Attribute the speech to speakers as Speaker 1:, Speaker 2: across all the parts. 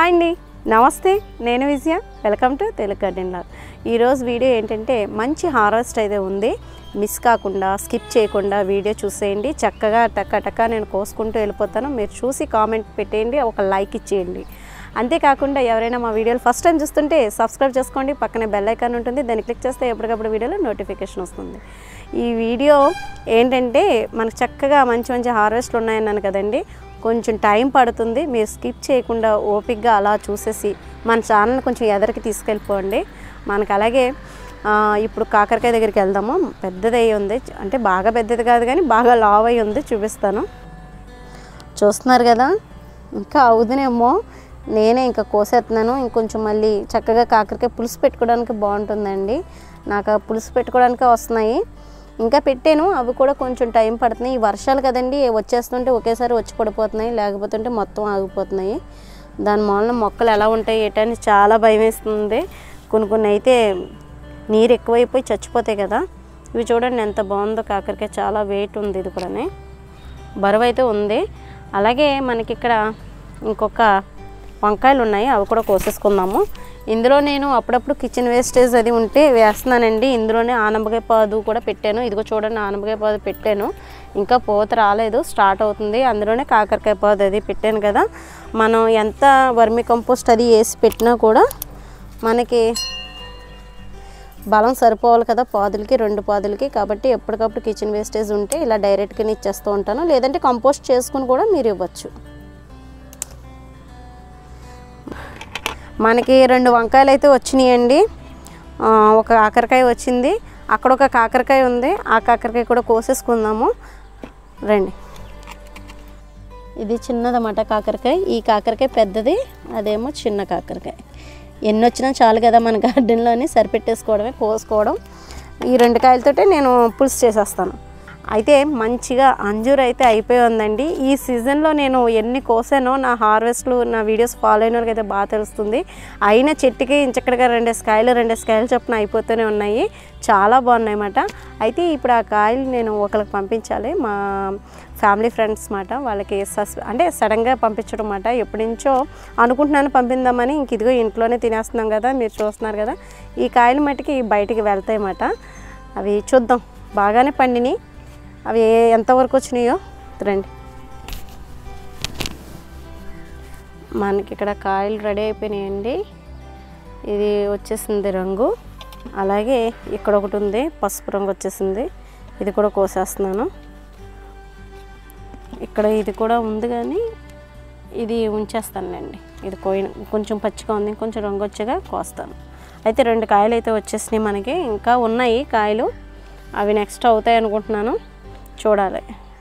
Speaker 1: Hi అండి నమస్తే నేను Vijaya welcome to Telugu garden vlog ఈరోజు వీడియో ఏంటంటే మంచి హార్వెస్ట్ అయితే ఉంది మిస్ కాకుండా స్కిప్ చేయకుండా వీడియో చూసేయండి చక్కగా టక్క టక్క నేను కోసుకుంటూ వెళ్ళిపోతాను మీరు చూసి కామెంట్ పెట్టేయండి ఒక లైక్ ఇచ్చేయండి అంతేకాకుండా ఎవరైనా మా వీడియోలు ఫస్ట్ టైం చూస్తుంటే సబ్స్క్రైబ్ చేసుకోండి పక్కనే బెల్ ఐకాన్ ఉంటుంది దాన్ని క్లిక్ చేస్తే ఎప్పటికప్పుడు వీడియోలో నోటిఫికేషన్ వస్తుంది ఈ వీడియో ఏంటంటే మనకు చక్కగా మంచి మంచి హార్వెస్ట్లు ఉన్నాయన్నాను కదండి కొంచెం టైం పడుతుంది మీరు స్కిప్ చేయకుండా ఓపిక్గా అలా చూసేసి మన ఛానల్ కొంచెం ఎదరికి తీసుకెళ్ళిపోండి మనకు అలాగే ఆ, ఇప్పుడు కాకరకాయ దగ్గరికి వెళ్దాము పెద్దది అయి ఉంది అంటే బాగా పెద్దది కాదు కానీ బాగా లావ్ అయి ఉంది చూపిస్తాను చూస్తున్నారు కదా ఇంకా అవుదునేమో నేనే ఇంకా కోసేస్తున్నాను ఇంకొంచెం మళ్ళీ చక్కగా కాకరకాయ పులుసు పెట్టుకోవడానికి బాగుంటుందండి నాకు ఆ పులుసు పెట్టుకోవడానికి వస్తున్నాయి ఇంకా పెట్టాను అవి కూడా కొంచెం టైం పడుతున్నాయి ఈ వర్షాలు కదండి వచ్చేస్తుంటే ఒకేసారి వచ్చి పడిపోతున్నాయి లేకపోతుంటే మొత్తం ఆగిపోతున్నాయి దాని మూలన మొక్కలు ఎలా ఉంటాయి ఏంటని చాలా భయం వేస్తుంది కొన్ని కొన్ని అయితే నీరు ఎక్కువైపోయి చచ్చిపోతాయి కదా ఇవి చూడండి ఎంత బాగుందో కాకరకాయ చాలా వెయిట్ ఉంది ఇది కూడానే బరువు అయితే ఉంది అలాగే మనకి ఇక్కడ ఇంకొక వంకాయలు ఉన్నాయి అవి కూడా కోసేసుకుందాము ఇందులో నేను అప్పుడప్పుడు కిచెన్ వేస్టేజ్ అది ఉంటే వేస్తున్నానండి ఇందులోనే ఆనపకాయ పాదు కూడా పెట్టాను ఇదిగో చూడండి ఆనపకాయ పాదు పెట్టాను ఇంకా పోత రాలేదు స్టార్ట్ అవుతుంది అందులోనే కాకరకాయ పాదు అది పెట్టాను కదా మనం ఎంత వర్మి కంపోస్ట్ అది వేసి పెట్టినా కూడా మనకి బలం సరిపోవాలి కదా పాదులకి రెండు పాదులకి కాబట్టి ఎప్పటికప్పుడు కిచెన్ వేస్టేజ్ ఉంటే ఇలా డైరెక్ట్గా ఇచ్చేస్తూ ఉంటాను లేదంటే కంపోస్ట్ చేసుకుని కూడా మీరు ఇవ్వచ్చు మనకి రెండు వంకాయలు అయితే వచ్చినాయండి ఆ, ఒక కాకరకాయ వచ్చింది అక్కడ ఒక కాకరకాయ ఉంది ఆ కాకరకాయ కూడా కోసేసుకుందాము రండి ఇది చిన్నదన్నమాట కాకరకాయ ఈ కాకరకాయ పెద్దది అదేమో చిన్న కాకరకాయ ఎన్ని వచ్చినా చాలు కదా మన గార్డెన్లోని సరిపెట్టేసుకోవడమే కోసుకోవడం ఈ రెండు కాయలతోటే నేను పులుసు చేసేస్తాను అయితే మంచిగా అంజూర్ అయితే అయిపోయి ఉందండి ఈ సీజన్లో నేను ఎన్ని కోసానో నా హార్వెస్ట్లు నా వీడియోస్ ఫాలో అయిన వాళ్ళకి అయితే బాగా తెలుస్తుంది అయిన చెట్టుకి ఇంచక్కడగా రెండేసి కాయలు రెండేసి కాయలు చొప్పున అయిపోతూనే ఉన్నాయి చాలా బాగున్నాయి అన్నమాట అయితే ఇప్పుడు ఆ కాయలు నేను ఒకరికి పంపించాలి మా ఫ్యామిలీ ఫ్రెండ్స్ మాట వాళ్ళకి సస్ అంటే సడన్గా పంపించడం మాట ఎప్పటి నుంచో అనుకుంటున్నాను పంపిందామని ఇంక ఇదిగో ఇంట్లోనే తినేస్తున్నాం కదా మీరు చూస్తున్నారు కదా ఈ కాయలు మట్టుకి బయటికి వెళ్తాయి అన్నమాట అవి చూద్దాం బాగానే పండినాయి అవి ఏ- ఎంతవరకు వచ్చినాయో రండి మనకి ఇక్కడ కాయలు రెడీ అయిపోయినాయండి ఇది వచ్చేసింది రంగు అలాగే ఇక్కడ ఒకటి ఉంది పసుపు రంగు వచ్చేసింది ఇది కూడా కోసేస్తున్నాను ఇక్కడ ఇది కూడా ఉంది కానీ ఇది ఉంచేస్తానులేండి ఇది కోయిన కొంచెం పచ్చిగా ఉంది కొంచెం రంగు వచ్చేగా కోస్తాను అయితే రెండు కాయలు అయితే వచ్చేసినాయి మనకి ఇంకా ఉన్నాయి కాయలు అవి నెక్స్ట్ అవుతాయి అనుకుంటున్నాను చూడాలి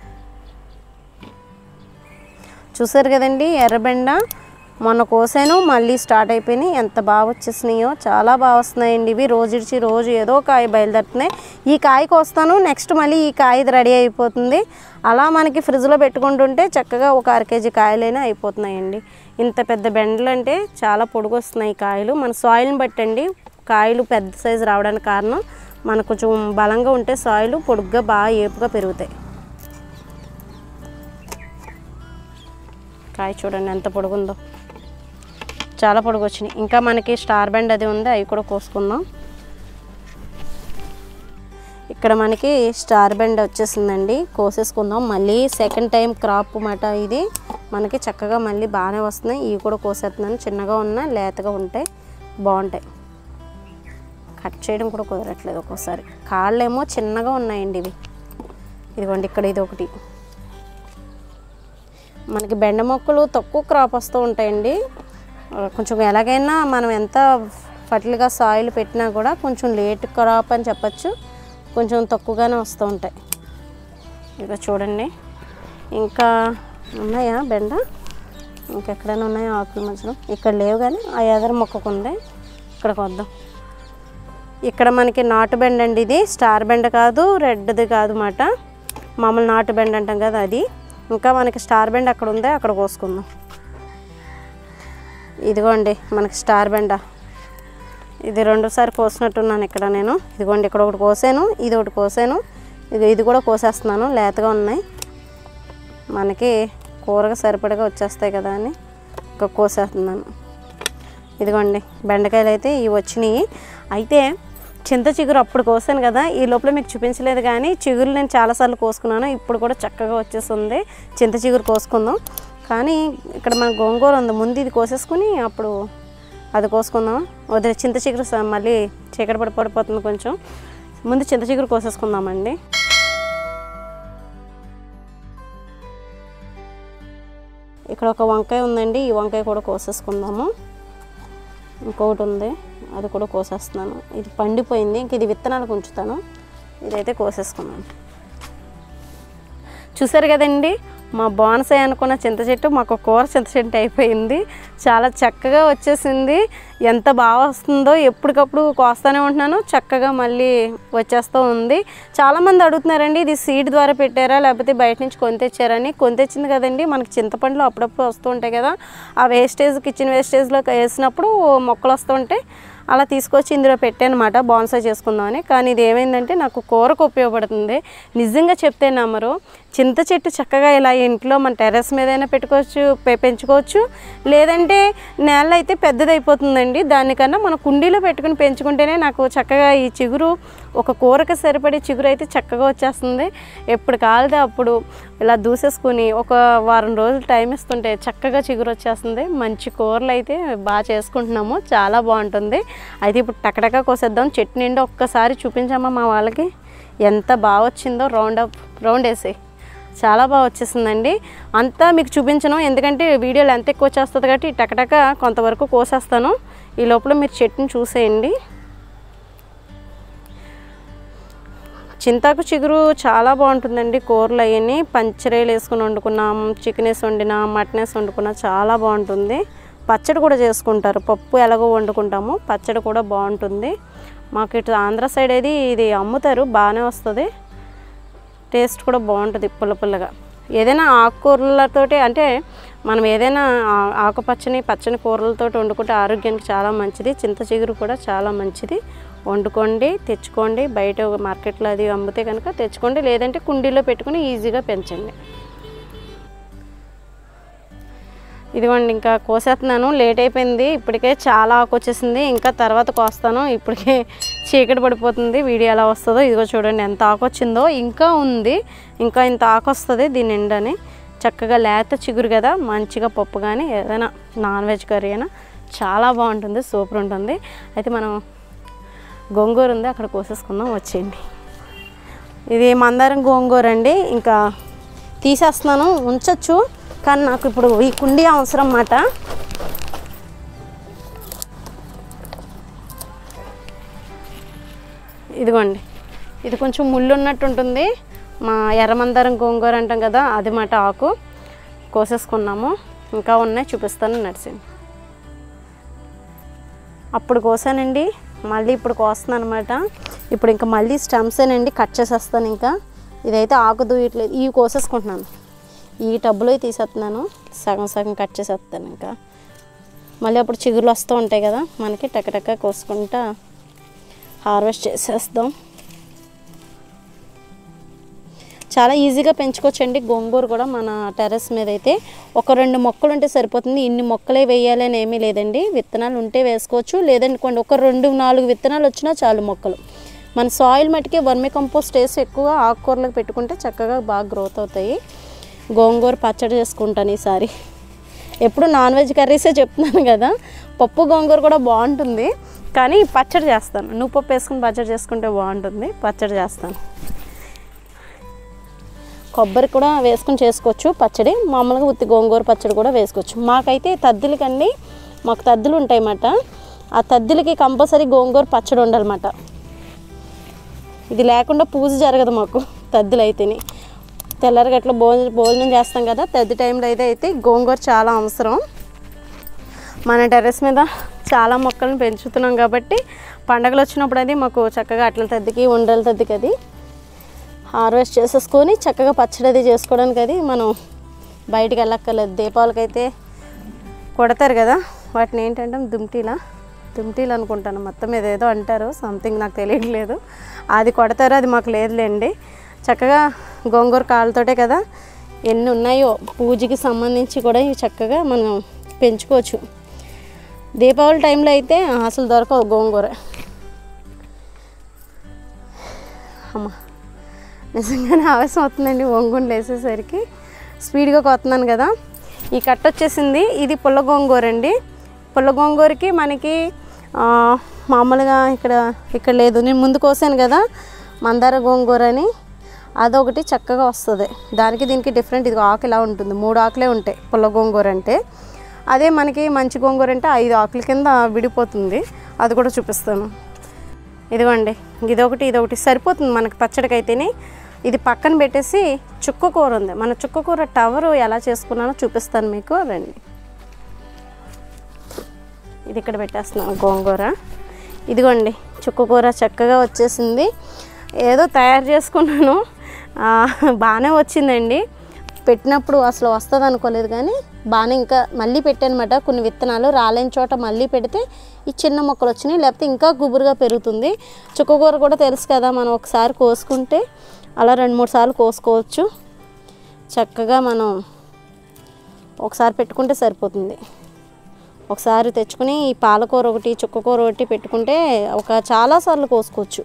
Speaker 1: చూసారు కదండి ఎర్రబెండ మొన్న కోసాను మళ్ళీ స్టార్ట్ అయిపోయినాయి ఎంత బాగా వచ్చేసినాయో చాలా బాగా వస్తున్నాయండి ఇవి రోజు ఇడిచి రోజు ఏదో కాయ బయలుదేరుతున్నాయి ఈ కాయ కోస్తాను నెక్స్ట్ మళ్ళీ ఈ కాయ ఇది రెడీ అయిపోతుంది అలా మనకి ఫ్రిడ్జ్లో పెట్టుకుంటుంటే చక్కగా ఒక అర కేజీ కాయలైనా అయిపోతున్నాయండి ఇంత పెద్ద బెండలు అంటే చాలా పొడుగు వస్తున్నాయి ఈ కాయలు మన సాయిల్ని బట్టండి కాయలు పెద్ద సైజు రావడానికి కారణం మనకు కొంచెం బలంగా ఉంటే సాయిల్ పొడుగ్గా బాగా ఏపుగా పెరుగుతాయి కాయ చూడండి ఎంత పొడుగుందో చాలా పొడుగు వచ్చినాయి ఇంకా మనకి స్టార్ బెండ్ అది ఉంది అవి కూడా కోసుకుందాం ఇక్కడ మనకి స్టార్ బెండ్ వచ్చేసిందండి కోసేసుకుందాం మళ్ళీ సెకండ్ టైం క్రాప్ మాట ఇది మనకి చక్కగా మళ్ళీ బాగానే వస్తున్నాయి ఇవి కూడా కోసేస్తున్నాను చిన్నగా ఉన్నా లేతగా ఉంటాయి బాగుంటాయి కట్ చేయడం కూడా కుదరట్లేదు ఒక్కోసారి కాళ్ళేమో చిన్నగా ఉన్నాయండి ఇవి ఇదిగోండి ఇక్కడ ఇది ఒకటి మనకి బెండ మొక్కలు తక్కువ క్రాప్ వస్తూ ఉంటాయండి ఆ, కొంచెం ఎలాగైనా మనం ఎంత ఫర్టిల్గా సాయిల్ పెట్టినా కూడా కొంచెం లేట్ క్రాప్ అని చెప్పచ్చు కొంచెం తక్కువగానే వస్తూ ఉంటాయి ఇక చూడండి ఇంకా ఉన్నాయా బెండ ఇంకెక్కడైనా ఉన్నాయా ఆకుల మధ్యలో ఇక్కడ లేవు కానీ ఆ ఎదర మొక్కకు ఉంది ఇక్కడికి వద్దాం ఇక్కడ మనకి నాటు బెండ అండి ఇది స్టార్ బెండ కాదు రెడ్ది కాదు మాట మామూలు నాటు బెండ అంటాం కదా అది ఇంకా మనకి స్టార్ బెండ అక్కడ ఉంది అక్కడ కోసుకుందాం ఇదిగోండి మనకి స్టార్ బెండ ఇది రెండోసారి కోసినట్టున్నాను ఇక్కడ నేను ఇదిగోండి ఇక్కడ ఒకటి కోసాను ఇది ఒకటి కోసాను ఇది ఇది కూడా కోసేస్తున్నాను లేతగా ఉన్నాయి మనకి కూరగా సరిపడగా వచ్చేస్తాయి కదా అని ఇంకా కోసేస్తున్నాను ఇదిగోండి బెండకాయలు అయితే ఇవి వచ్చినాయి అయితే చింత చిగురు అప్పుడు కోసాను కదా ఈ లోపల మీకు చూపించలేదు కానీ చిగురు నేను చాలాసార్లు కోసుకున్నాను ఇప్పుడు కూడా చక్కగా వచ్చేస్తుంది చింత చిగురు కోసుకుందాం కానీ ఇక్కడ మన గోంగూర ఉంది ముందు ఇది కోసేసుకుని అప్పుడు అది కోసుకుందాం వదిలే చింత చిగురు స- మళ్ళీ చీకటి పడి పడిపోతుంది కొంచెం ముందు చింత చిగురు కోసేసుకుందామండి ఇక్కడ ఒక వంకాయ ఉందండి ఈ వంకాయ కూడా కోసేసుకుందాము ఇంకొకటి ఉంది అది కూడా కోసేస్తున్నాను ఇది పండిపోయింది ఇంక ఇది విత్తనాలకు ఉంచుతాను ఇదైతే కోసేసుకున్నాను చూసారు కదండి మా బోనసాయి అనుకున్న చింత చెట్టు మాకు కూర చింత చెట్టు అయిపోయింది చాలా చక్కగా వచ్చేసింది ఎంత బాగా వస్తుందో ఎప్పటికప్పుడు కోస్తూనే ఉంటున్నాను చక్కగా మళ్ళీ వచ్చేస్తూ ఉంది చాలామంది అడుగుతున్నారండి ఇది సీడ్ ద్వారా పెట్టారా లేకపోతే బయట నుంచి కొని తెచ్చారని కొని తెచ్చింది కదండి మనకి చింతపండులు అప్పుడప్పుడు వస్తూ ఉంటాయి కదా ఆ వేస్టేజ్ కిచెన్ వేస్టేజ్లో వేసినప్పుడు మొక్కలు వస్తూ ఉంటాయి అలా తీసుకొచ్చి ఇందులో పెట్టానమాట బాన్సాయ్ చేసుకుందామని కానీ ఇది ఏమైందంటే నాకు కూరకు ఉపయోగపడుతుంది నిజంగా చెప్తే నమ్మరు చింత చెట్టు చక్కగా ఇలా ఇంట్లో మన టెర్రస్ మీదైనా పెట్టుకోవచ్చు పె- పెంచుకోవచ్చు లేదంటే నేల అయితే పెద్దదైపోతుందండి దానికన్నా మన కుండీలో పెట్టుకుని పెంచుకుంటేనే నాకు చక్కగా ఈ చిగురు ఒక కూరకు సరిపడే చిగురు అయితే చక్కగా వచ్చేస్తుంది ఎప్పుడు కాలితే అప్పుడు ఇలా దూసేసుకుని ఒక వారం రోజులు టైం ఇస్తుంటే చక్కగా చిగురు వచ్చేస్తుంది మంచి కూరలు అయితే బాగా చేసుకుంటున్నాము చాలా బాగుంటుంది అయితే ఇప్పుడు టకటకా కోసేద్దాం చెట్టు నిండా ఒక్కసారి చూపించామా మా వాళ్ళకి ఎంత బాగా వచ్చిందో రౌండ్ అప్ రౌండ్ వేసి చాలా బాగా వచ్చేసిందండి అంతా మీకు చూపించను ఎందుకంటే వీడియోలు ఎంత ఎక్కువ వచ్చేస్తుంది కాబట్టి టకటక కొంతవరకు కోసేస్తాను ఈ లోపల మీరు చెట్టుని చూసేయండి చింతాకు చిగురు చాలా బాగుంటుందండి కూరలు అవన్నీ పంచరేలు వేసుకుని వండుకున్నాం చికెన్ వేసి వండినా మటన్ వేసి వండుకున్నా చాలా బాగుంటుంది పచ్చడి కూడా చేసుకుంటారు పప్పు ఎలాగో వండుకుంటాము పచ్చడి కూడా బాగుంటుంది మాకు ఇటు ఆంధ్ర సైడ్ అయితే ఇది అమ్ముతారు బాగానే వస్తుంది టేస్ట్ కూడా బాగుంటుంది పుల్ల పుల్లగా ఏదైనా ఆకుకూరలతోటి అంటే మనం ఏదైనా ఆ- ఆకుపచ్చని పచ్చని కూరలతో వండుకుంటే ఆరోగ్యానికి చాలా మంచిది చింత చిగురు కూడా చాలా మంచిది వండుకోండి తెచ్చుకోండి బయట మార్కెట్లో అది అమ్మితే కనుక తెచ్చుకోండి లేదంటే కుండీలో పెట్టుకుని ఈజీగా పెంచండి ఇదిగోండి ఇంకా కోసేస్తున్నాను లేట్ అయిపోయింది ఇప్పటికే చాలా ఆకు వచ్చేసింది ఇంకా తర్వాత కోస్తాను ఇప్పటికే చీకటి పడిపోతుంది వీడియో ఎలా వస్తుందో ఇదిగో చూడండి ఎంత ఆకు వచ్చిందో ఇంకా ఉంది ఇంకా ఇంత ఆకు వస్తుంది దీని నిండని చక్కగా లేత చిగురు కదా మంచిగా పప్పు కానీ ఏదైనా నాన్ వెజ్ కర్రీ అయినా చాలా బాగుంటుంది సూపర్ ఉంటుంది అయితే మనం గోంగూర ఉంది అక్కడ కోసేసుకుందాం వచ్చేయండి ఇది మందారం గోంగూర అండి ఇంకా తీసేస్తున్నాను ఉంచొచ్చు కానీ నాకు ఇప్పుడు ఈ కుండీ అవసరం అన్నమాట ఇదిగోండి ఇది కొంచెం ముళ్ళు ఉన్నట్టు ఉంటుంది మా ఎర్రమందారం గోంగూర అంటాం కదా అది మాట ఆకు కోసేసుకున్నాము ఇంకా ఉన్నాయి చూపిస్తాను నడిచింది అప్పుడు కోసానండి మళ్ళీ ఇప్పుడు కోస్తున్నాను అనమాట ఇప్పుడు ఇంకా మళ్ళీ స్టెమ్సేనండి కట్ చేసేస్తాను ఇంకా ఇదైతే ఆకు దూయట్లేదు ఇవి కోసేసుకుంటున్నాను ఈ టబ్బులో తీసేస్తున్నాను సగం సగం కట్ చేసేస్తాను ఇంకా మళ్ళీ అప్పుడు చిగురులు వస్తూ ఉంటాయి కదా మనకి టకటక కోసుకుంటా హార్వెస్ట్ చేసేస్తాం చాలా ఈజీగా పెంచుకోవచ్చండి గోంగూర కూడా మన టెర్రస్ మీద అయితే ఒక రెండు మొక్కలు ఉంటే సరిపోతుంది ఇన్ని మొక్కలే వేయాలి అని ఏమీ లేదండి విత్తనాలు ఉంటే వేసుకోవచ్చు లేదనుకోండి ఒక రెండు నాలుగు విత్తనాలు వచ్చినా చాలు మొక్కలు మన సాయిల్ మట్టికి వర్మి కంపోస్ట్ వేసి ఎక్కువ ఆకుకూరలకు పెట్టుకుంటే చక్కగా బాగా గ్రోత్ అవుతాయి గోంగూర పచ్చడి చేసుకుంటాను ఈసారి ఎప్పుడు నాన్ వెజ్ కర్రీసే చెప్తున్నాను కదా పప్పు గోంగూర కూడా బాగుంటుంది కానీ పచ్చడి చేస్తాను నువ్వు పప్పు వేసుకుని పచ్చడి చేసుకుంటే బాగుంటుంది పచ్చడి చేస్తాను కొబ్బరి కూడా వేసుకుని చేసుకోవచ్చు పచ్చడి మామూలుగా ఉత్తి గోంగూర పచ్చడి కూడా వేసుకోవచ్చు మాకైతే తద్దులకండి మాకు తద్దులు ఉంటాయన్నమాట ఆ తద్దులకి కంపల్సరీ గోంగూర పచ్చడి ఉండాలన్నమాట ఇది లేకుండా పూజ జరగదు మాకు తద్దులు అయితేనే తెల్లరికి అట్లా భోజనం భోజనం చేస్తాం కదా తద్ది టైంలో అయితే అయితే గోంగూర చాలా అవసరం మన టెర్రస్ మీద చాలా మొక్కలను పెంచుతున్నాం కాబట్టి పండగలు వచ్చినప్పుడు అది మాకు చక్కగా అట్ల తద్దికి ఉండల తద్దికి అది హార్వెస్ట్ చేసేసుకొని చక్కగా పచ్చడి అది చేసుకోవడానికి అది మనం బయటికి వెళ్ళక్కర్లేదు దీపావళికి అయితే కొడతారు కదా వాటిని ఏంటంటే దుమ్టీలా దుమ్టీలు అనుకుంటాను మొత్తం ఏదేదో అంటారు సంథింగ్ నాకు తెలియట్లేదు అది కొడతారు అది మాకు లేదులేండి చక్కగా గోంగూర కాళ్ళతోటే కదా ఎన్ని ఉన్నాయో పూజకి సంబంధించి కూడా ఇవి చక్కగా మనం పెంచుకోవచ్చు దీపావళి టైంలో అయితే అసలు దొరకవు గోంగూర అమ్మ నిజంగానే ఆవేశం అవుతుందండి వంగుండు వేసేసరికి స్పీడ్గా కొత్తున్నాను కదా ఈ కట్ట వచ్చేసింది ఇది పుల్ల గోంగూర అండి పుల్ల గోంగూరకి మనకి ఆ, మామూలుగా ఇక్కడ ఇక్కడ లేదు నేను ముందు కోసాను కదా మందార గోంగూర అని అదొకటి చక్కగా వస్తుంది దానికి దీనికి డిఫరెంట్ ఇది ఆకు ఇలా ఉంటుంది మూడు ఆకులే ఉంటాయి పుల్ల గోంగూర అంటే అదే మనకి మంచి గోంగూర అంటే ఐదు ఆకుల కింద విడిపోతుంది అది కూడా చూపిస్తాను ఇదిగోండి ఇదొకటి ఇదొకటి సరిపోతుంది మనకి పచ్చడికి అయితేనే ఇది పక్కన పెట్టేసి చుక్క కూర ఉంది మన చుక్క కూర టవర్ ఎలా చేసుకున్నానో చూపిస్తాను మీకు రండి ఇది ఇక్కడ పెట్టేస్తున్నాను గోంగూర ఇదిగోండి చుక్క కూర చక్కగా వచ్చేసింది ఏదో తయారు చేసుకున్నాను ఆ, బాగానే వచ్చిందండి పెట్టినప్పుడు అసలు వస్తుంది అనుకోలేదు కానీ బాగానే ఇంకా మళ్ళీ పెట్టానమాట కొన్ని విత్తనాలు రాలేని చోట మళ్ళీ పెడితే ఈ చిన్న మొక్కలు వచ్చినాయి లేకపోతే ఇంకా గుబురుగా పెరుగుతుంది చుక్కకూర కూడా తెలుసు కదా మనం ఒకసారి కోసుకుంటే అలా రెండు మూడు సార్లు కోసుకోవచ్చు చక్కగా మనం ఒకసారి పెట్టుకుంటే సరిపోతుంది ఒకసారి తెచ్చుకుని ఈ పాలకూర ఒకటి చుక్కకూర ఒకటి పెట్టుకుంటే ఒక చాలాసార్లు కోసుకోవచ్చు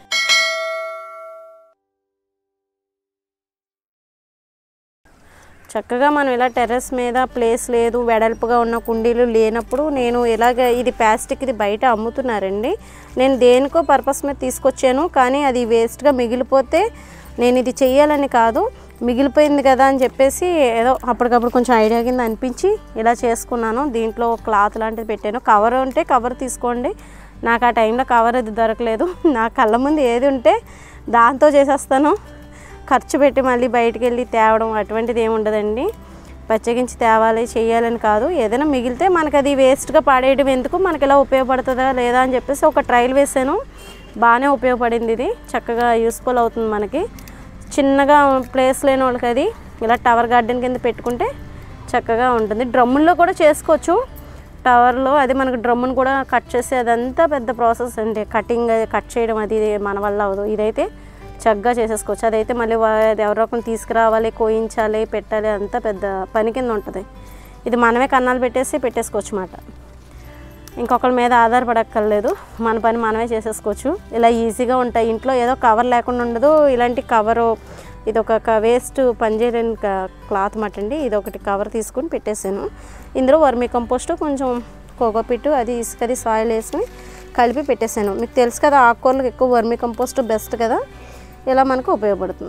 Speaker 1: చక్కగా మనం ఇలా టెర్రస్ మీద ప్లేస్ లేదు వెడల్పుగా ఉన్న కుండీలు లేనప్పుడు నేను ఇలాగ ఇది ప్లాస్టిక్ ఇది బయట అమ్ముతున్నారండి నేను దేనికో పర్పస్ మీద తీసుకొచ్చాను కానీ అది వేస్ట్గా మిగిలిపోతే నేను ఇది చెయ్యాలని కాదు మిగిలిపోయింది కదా అని చెప్పేసి ఏదో అప్పటికప్పుడు కొంచెం ఐడియా కింద అనిపించి ఇలా చేసుకున్నాను దీంట్లో క్లాత్ లాంటిది పెట్టాను కవర్ ఉంటే కవర్ తీసుకోండి నాకు ఆ టైంలో కవర్ అది దొరకలేదు నా కళ్ళ ముందు ఏది ఉంటే దాంతో చేసేస్తాను ఖర్చు పెట్టి మళ్ళీ బయటికి వెళ్ళి తేవడం అటువంటిది ఏమి ఉండదండి ప్రత్యేకించి తేవాలి చేయాలని కాదు ఏదైనా మిగిలితే మనకి అది వేస్ట్గా పాడేయడం ఎందుకు మనకి ఇలా ఉపయోగపడుతుందా లేదా అని చెప్పేసి ఒక ట్రయల్ వేసాను బాగానే ఉపయోగపడింది ఇది చక్కగా యూస్ఫుల్ అవుతుంది మనకి చిన్నగా ప్లేస్ లేని వాళ్ళకి అది ఇలా టవర్ గార్డెన్ కింద పెట్టుకుంటే చక్కగా ఉంటుంది డ్రమ్ముల్లో కూడా చేసుకోవచ్చు టవర్లో అది మనకు డ్రమ్మును కూడా కట్ చేసి అదంతా పెద్ద ప్రాసెస్ అండి కటింగ్ అది కట్ చేయడం అది ఇది మన వల్ల అవ్వదు ఇదైతే చక్కగా చేసేసుకోవచ్చు అదైతే మళ్ళీ వా- అది ఎవరో ఒకరిని తీసుకురావాలి కోయించాలి పెట్టాలి అంతా పెద్ద పని కింద ఉంటుంది ఇది మనమే కన్నాలు పెట్టేసి పెట్టేసుకోవచ్చు అన్నమాట ఇంకొకరి మీద ఆధారపడక్కర్లేదు మన పని మనమే చేసేసుకోవచ్చు ఇలా ఈజీగా ఉంటాయి ఇంట్లో ఏదో కవర్ లేకుండా ఉండదు ఇలాంటి కవరు ఇది ఒక వేస్ట్ పనిచేయలేని క్లాత్ మాట అండి ఇది ఒకటి కవర్ తీసుకుని పెట్టేసాను ఇందులో వర్మీ కంపోస్ట్ కొంచెం కోకోపిట్ అది ఇసుకది సాయిల్ వేసి కలిపి పెట్టేశాను మీకు తెలుసు కదా ఆకుకూరలకు ఎక్కువ వర్మీ కంపోస్ట్ బెస్ట్ కదా ఇలా మనకు ఉపయోగపడుతుంది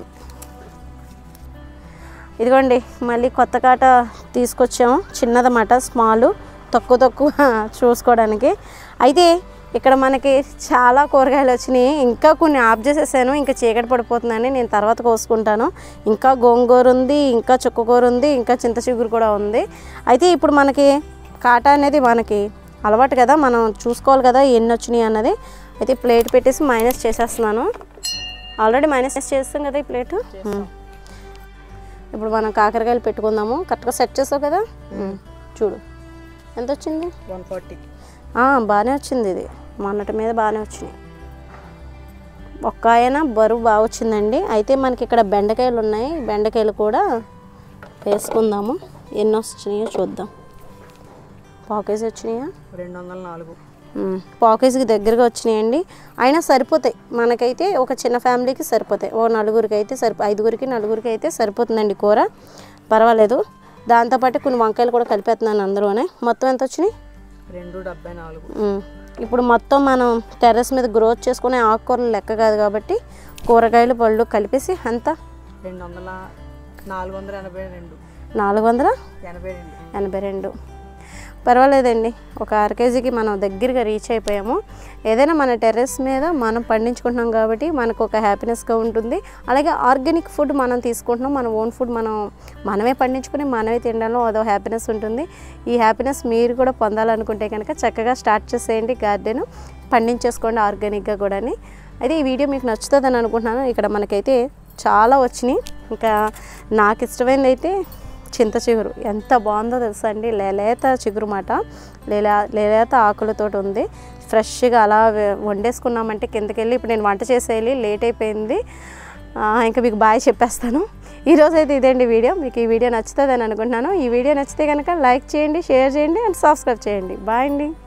Speaker 1: ఇదిగోండి మళ్ళీ కొత్త కాట తీసుకొచ్చాము చిన్నదన్నమాట స్మాల్ తక్కువ తక్కువ చూసుకోవడానికి అయితే ఇక్కడ మనకి చాలా కూరగాయలు వచ్చినాయి ఇంకా కొన్ని ఆఫ్ చేసేసాను ఇంకా చీకటి పడిపోతుందని నేను తర్వాత కోసుకుంటాను ఇంకా గోంగూర ఉంది ఇంకా చుక్కకూర ఉంది ఇంకా చింత చిగురు కూడా ఉంది అయితే ఇప్పుడు మనకి కాటా అనేది మనకి అలవాటు కదా మనం చూసుకోవాలి కదా ఎన్ని వచ్చినాయి అన్నది అయితే ప్లేట్ పెట్టేసి మైనస్ చేసేస్తున్నాను ఆల్రెడీ మైనస్ చేస్తాం కదా ఈ ప్లేట్ ఇప్పుడు మనం కాకరకాయలు పెట్టుకుందాము కరెక్ట్గా సెట్ చేసావు కదా ఉమ్, చూడు ఎంత వచ్చింది
Speaker 2: వన్ ఫార్టీ
Speaker 1: ఆ, బాగానే వచ్చింది ఇది మొన్నటి మీద బాగానే వచ్చినాయి ఒక్క ఆయన బరువు బాగా వచ్చిందండి అయితే మనకి ఇక్కడ బెండకాయలు ఉన్నాయి బెండకాయలు కూడా వేసుకుందాము ఎన్ని వచ్చినాయో చూద్దాం పావు కేజీ వచ్చినాయా
Speaker 2: రెండు వందల నాలుగు
Speaker 1: మ్మ్. పావు కేజీకి దగ్గరగా వచ్చినాయండి అయినా సరిపోతాయి మనకైతే ఒక చిన్న ఫ్యామిలీకి సరిపోతాయి ఓ నలుగురికి అయితే సరిపో ఐదుగురికి నలుగురికి అయితే సరిపోతుందండి కూర పర్వాలేదు దాంతోపాటు కొన్ని వంకాయలు కూడా కలిపేస్తున్నాను అందులోనే మొత్తం ఎంత వచ్చినాయి
Speaker 2: రెండు డెబ్బై నాలుగు
Speaker 1: మ్మ్. ఇప్పుడు మొత్తం మనం టెర్రస్ మీద గ్రోత్ చేసుకునే ఆకుకూరలు లెక్క కాదు కాబట్టి కూరగాయలు పళ్ళు కలిపేసి అంతా
Speaker 2: రెండు వందల నాలుగు వందల ఎనభై రెండు
Speaker 1: నాలుగు వందల
Speaker 2: ఎనభై రెండు
Speaker 1: ఎనభై రెండు పర్వాలేదండి ఒక అర కేజీకి మనం దగ్గరగా రీచ్ అయిపోయాము ఏదైనా మన టెర్రస్ మీద మనం పండించుకుంటున్నాం కాబట్టి మనకు ఒక హ్యాపీనెస్గా ఉంటుంది అలాగే ఆర్గానిక్ ఫుడ్ మనం తీసుకుంటున్నాం మన ఓన్ ఫుడ్ మనం మనమే పండించుకుని మనమే తినడంలో అదో హ్యాపీనెస్ ఉంటుంది ఈ హ్యాపీనెస్ మీరు కూడా పొందాలనుకుంటే కనుక చక్కగా స్టార్ట్ చేసేయండి గార్డెన్ పండించేసుకోండి ఆర్గానిక్గా కూడా అయితే ఈ వీడియో మీకు నచ్చుతుందని అనుకుంటున్నాను ఇక్కడ మనకైతే చాలా వచ్చినాయి ఇంకా నాకు ఇష్టమైనది అయితే చింత చిగురు ఎంత బాగుందో తెలుసా అండి లేలేత చిగురు మాట లేలా లేలేత ఆకులతోటి ఉంది ఫ్రెష్గా అలా వే- వండేసుకున్నామంటే కిందకి వెళ్ళి ఇప్పుడు నేను వంట చేసేయాలి లేట్ అయిపోయింది ఆ, ఇంకా మీకు బాయ్ చెప్పేస్తాను ఈరోజు అయితే ఇదేంటి వీడియో మీకు ఈ వీడియో నచ్చుతుందని అనుకుంటున్నాను ఈ వీడియో నచ్చితే కనుక లైక్ చేయండి షేర్ చేయండి అండ్ సబ్స్క్రైబ్ చేయండి బాయ్ అండి